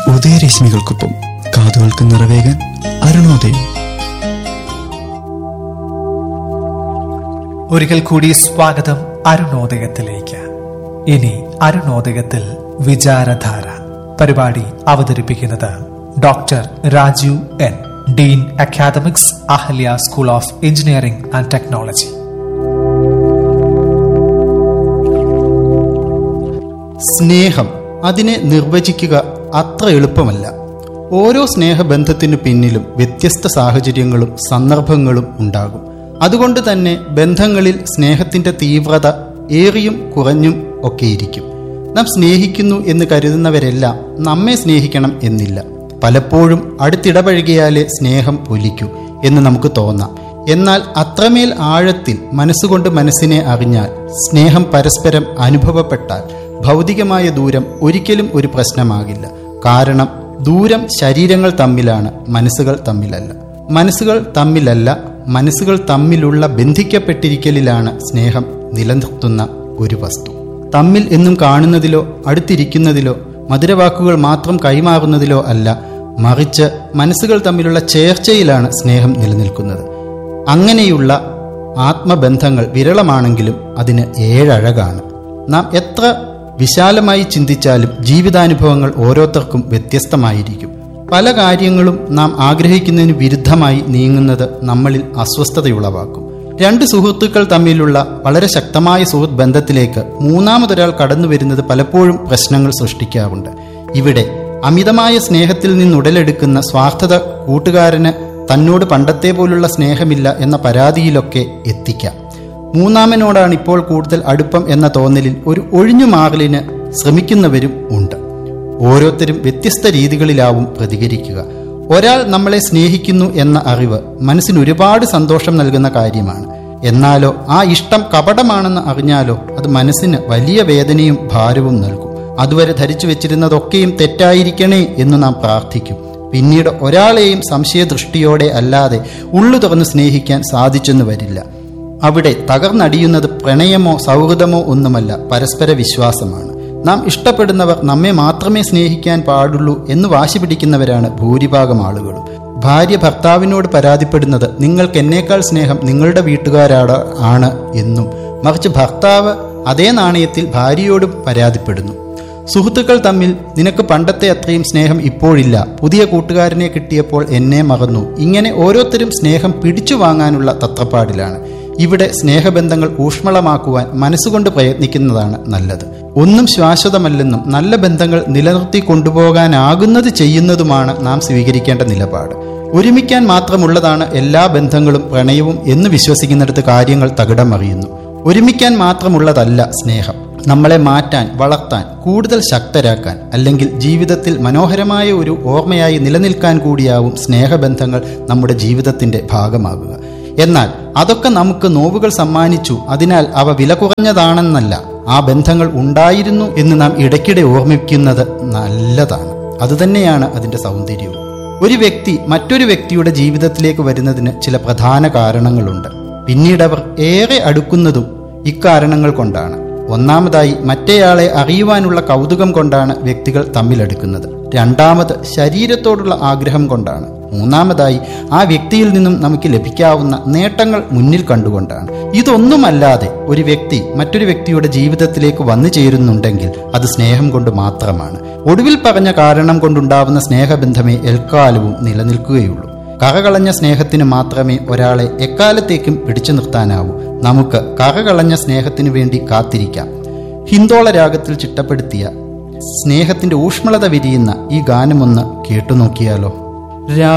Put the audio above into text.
ഉദയരശ്മികൾക്കൊപ്പം കാതുകൾക്ക് നിറവേകാൻ അരുണോദയം ഒരിക്കൽ കൂടി സ്വാഗതം അരുണോദയത്തിലേക്ക് ഇനി അരുണോദയത്തിൽ വിചാരധാര പരിപാടി അവതരിപ്പിക്കുന്നത് doctor Rajeev N dean academics Ahalya school of engineering and technology സ്നേഹം അതിനെ നിർവചിക്കുക അത്ര എളുപ്പമല്ല ഓരോ സ്നേഹബന്ധത്തിനു പിന്നിലും വ്യത്യസ്ത സാഹചര്യങ്ങളും സന്ദർഭങ്ങളും ഉണ്ടാകും അതുകൊണ്ട് തന്നെ ബന്ധങ്ങളിൽ സ്നേഹത്തിന്റെ തീവ്രത ഏറിയും കുറഞ്ഞും ഒക്കെയിരിക്കും നാം സ്നേഹിക്കുന്നു എന്ന് കരുതുന്നവരെല്ലാം നമ്മെ സ്നേഹിക്കണം എന്നില്ല പലപ്പോഴും അടുത്തിടപഴകിയാലേ സ്നേഹം പൊലിക്കൂ എന്ന് നമുക്ക് തോന്നാം എന്നാൽ അത്രമേൽ ആഴത്തിൽ മനസ്സുകൊണ്ട് മനസ്സിനെ അറിഞ്ഞാൽ സ്നേഹം പരസ്പരം അനുഭവപ്പെട്ടാൽ ഭൗതികമായ ദൂരം ഒരിക്കലും ഒരു പ്രശ്നമാകില്ല കാരണം ദൂരം ശരീരങ്ങൾ തമ്മിലാണ് മനസ്സുകൾ തമ്മിലല്ല മനസ്സുകൾ തമ്മിലല്ല മനസ്സുകൾ തമ്മിലുള്ള ബന്ധിക്കപ്പെട്ടിരിക്കലിലാണ് സ്നേഹം നിലനിർത്തുന്ന ഒരു വസ്തു തമ്മിൽ എന്നും കാണുന്നതിലോ അടുത്തിരിക്കുന്നതിലോ മധുരവാക്കുകൾ മാത്രം കൈമാറുന്നതിലോ അല്ല മറിച്ച് മനസ്സുകൾ തമ്മിലുള്ള ചേർച്ചയിലാണ് സ്നേഹം നിലനിൽക്കുന്നത് അങ്ങനെയുള്ള ആത്മബന്ധങ്ങൾ വിരളമാണെങ്കിലും അതിന് ഏഴഴകാണ് നാം എത്ര വിശാലമായി ചിന്തിച്ചാലും ജീവിതാനുഭവങ്ങൾ ഓരോരുത്തർക്കും വ്യത്യസ്തമായിരിക്കും പല കാര്യങ്ങളും നാം ആഗ്രഹിക്കുന്നതിന് വിരുദ്ധമായി നീങ്ങുന്നത് നമ്മളിൽ അസ്വസ്ഥതയുളവാക്കും രണ്ട് സുഹൃത്തുക്കൾ തമ്മിലുള്ള വളരെ ശക്തമായ സുഹൃത്ത് ബന്ധത്തിലേക്ക് മൂന്നാമതൊരാൾ കടന്നു വരുന്നത് പലപ്പോഴും പ്രശ്നങ്ങൾ സൃഷ്ടിക്കാറുണ്ട് ഇവിടെ അമിതമായ സ്നേഹത്തിൽ നിന്നുടലെടുക്കുന്ന സ്വാർത്ഥത കൂട്ടുകാരന് തന്നോട് പണ്ടത്തെ പോലുള്ള സ്നേഹമില്ല എന്ന പരാതിയിലൊക്കെ എത്തിക്കാം മൂന്നാമനോടാണ് ഇപ്പോൾ കൂടുതൽ അടുപ്പം എന്ന തോന്നലിൽ ഒരു ഒഴിഞ്ഞുമാറലിന് ശ്രമിക്കുന്നവരും ഉണ്ട് ഓരോരുത്തരും വ്യത്യസ്ത രീതികളിലാവും പ്രതികരിക്കുക ഒരാൾ നമ്മളെ സ്നേഹിക്കുന്നു എന്ന അറിവ് മനസ്സിന് ഒരുപാട് സന്തോഷം നൽകുന്ന കാര്യമാണ് എന്നാലോ ആ ഇഷ്ടം കപടമാണെന്ന് അറിഞ്ഞാലോ അത് മനസ്സിന് വലിയ വേദനയും ഭാരവും നൽകും അതുവരെ ധരിച്ചു വെച്ചിരുന്നതൊക്കെയും തെറ്റായിരിക്കണേ എന്ന് നാം പ്രാർത്ഥിക്കും പിന്നീട് ഒരാളെയും സംശയദൃഷ്ടിയോടെ അല്ലാതെ ഉള്ളു തുറന്ന് സ്നേഹിക്കാൻ സാധിച്ചെന്ന് വരില്ല അവിടെ തകർന്നടിയുന്നത് പ്രണയമോ സൗഹൃദമോ ഒന്നുമല്ല പരസ്പര വിശ്വാസമാണ് നാം ഇഷ്ടപ്പെടുന്നവർ നമ്മെ മാത്രമേ സ്നേഹിക്കാൻ പാടുള്ളൂ എന്ന് വാശി പിടിക്കുന്നവരാണ് ഭൂരിഭാഗം ആളുകളും ഭാര്യ ഭർത്താവിനോട് പരാതിപ്പെടുന്നത് നിങ്ങൾക്ക് എന്നേക്കാൾ സ്നേഹം നിങ്ങളുടെ വീട്ടുകാരാണ് ആണ് എന്നും മറിച്ച് ഭർത്താവ് അതേ നാണയത്തിൽ ഭാര്യയോടും പരാതിപ്പെടുന്നു സുഹൃത്തുക്കൾ തമ്മിൽ നിനക്ക് പണ്ടത്തെ അത്രയും സ്നേഹം ഇപ്പോഴില്ല പുതിയ കൂട്ടുകാരനെ കിട്ടിയപ്പോൾ എന്നെ മറന്നു ഇങ്ങനെ ഓരോരുത്തരും സ്നേഹം പിടിച്ചു വാങ്ങാനുള്ള തത്രപ്പാടിലാണ് ഇവിടെ സ്നേഹബന്ധങ്ങൾ ഊഷ്മളമാക്കുവാൻ മനസ്സുകൊണ്ട് പ്രയത്നിക്കുന്നതാണ് നല്ലത് ഒന്നും ശാശ്വതമല്ലെന്നും നല്ല ബന്ധങ്ങൾ നിലനിർത്തി കൊണ്ടുപോകാനാകുന്നത് ചെയ്യുന്നതുമാണ് നാം സ്വീകരിക്കേണ്ട നിലപാട് ഒരുമിക്കാൻ മാത്രമുള്ളതാണ് എല്ലാ ബന്ധങ്ങളും പ്രണയവും എന്ന് വിശ്വസിക്കുന്നിടത്ത് കാര്യങ്ങൾ തകിടം അറിയുന്നു ഒരുമിക്കാൻ മാത്രമുള്ളതല്ല സ്നേഹം നമ്മളെ മാറ്റാൻ വളർത്താൻ കൂടുതൽ ശക്തരാക്കാൻ അല്ലെങ്കിൽ ജീവിതത്തിൽ മനോഹരമായ ഒരു ഓർമ്മയായി നിലനിൽക്കാൻ കൂടിയാവും സ്നേഹബന്ധങ്ങൾ നമ്മുടെ ജീവിതത്തിന്റെ ഭാഗമാകുക എന്നാൽ അതൊക്കെ നമുക്ക് നോവുകൾ സമ്മാനിച്ചു അതിനാൽ അവ വില കുറഞ്ഞതാണെന്നല്ല ആ ബന്ധങ്ങൾ ഉണ്ടായിരുന്നു എന്ന് നാം ഇടയ്ക്കിടെ ഓർമ്മിക്കുന്നത് നല്ലതാണ് അതുതന്നെയാണ് അതിന്റെ സൗന്ദര്യവും ഒരു വ്യക്തി മറ്റൊരു വ്യക്തിയുടെ ജീവിതത്തിലേക്ക് വരുന്നതിന് ചില പ്രധാന കാരണങ്ങളുണ്ട് പിന്നീട് അവർ ഏറെ അടുക്കുന്നതും ഇക്കാരണങ്ങൾ കൊണ്ടാണ് ഒന്നാമതായി മറ്റേയാളെ അറിയുവാനുള്ള കൗതുകം കൊണ്ടാണ് വ്യക്തികൾ തമ്മിലെടുക്കുന്നത് രണ്ടാമത് ശരീരത്തോടുള്ള ആഗ്രഹം കൊണ്ടാണ് മൂന്നാമതായി ആ വ്യക്തിയിൽ നിന്നും നമുക്ക് ലഭിക്കാവുന്ന നേട്ടങ്ങൾ മുന്നിൽ കണ്ടുകൊണ്ടാണ് ഇതൊന്നുമല്ലാതെ ഒരു വ്യക്തി മറ്റൊരു വ്യക്തിയുടെ ജീവിതത്തിലേക്ക് വന്നു ചേരുന്നുണ്ടെങ്കിൽ അത് സ്നേഹം കൊണ്ട് മാത്രമാണ് ഒടുവിൽ പറഞ്ഞ കാരണം കൊണ്ടുണ്ടാവുന്ന സ്നേഹബന്ധമേ എൽക്കാലവും നിലനിൽക്കുകയുള്ളൂ കറകളഞ്ഞ സ്നേഹത്തിന് മാത്രമേ ഒരാളെ എക്കാലത്തേക്കും പിടിച്ചു നിർത്താനാവൂ നമുക്ക് കറകളഞ്ഞ സ്നേഹത്തിനു വേണ്ടി കാത്തിരിക്കാം ഹിന്ദോള രാഗത്തിൽ ചിട്ടപ്പെടുത്തിയ സ്നേഹത്തിന്റെ ഊഷ്മളത വിരിയുന്ന ഈ ഗാനമൊന്ന് കേട്ടുനോക്കിയാലോ രാ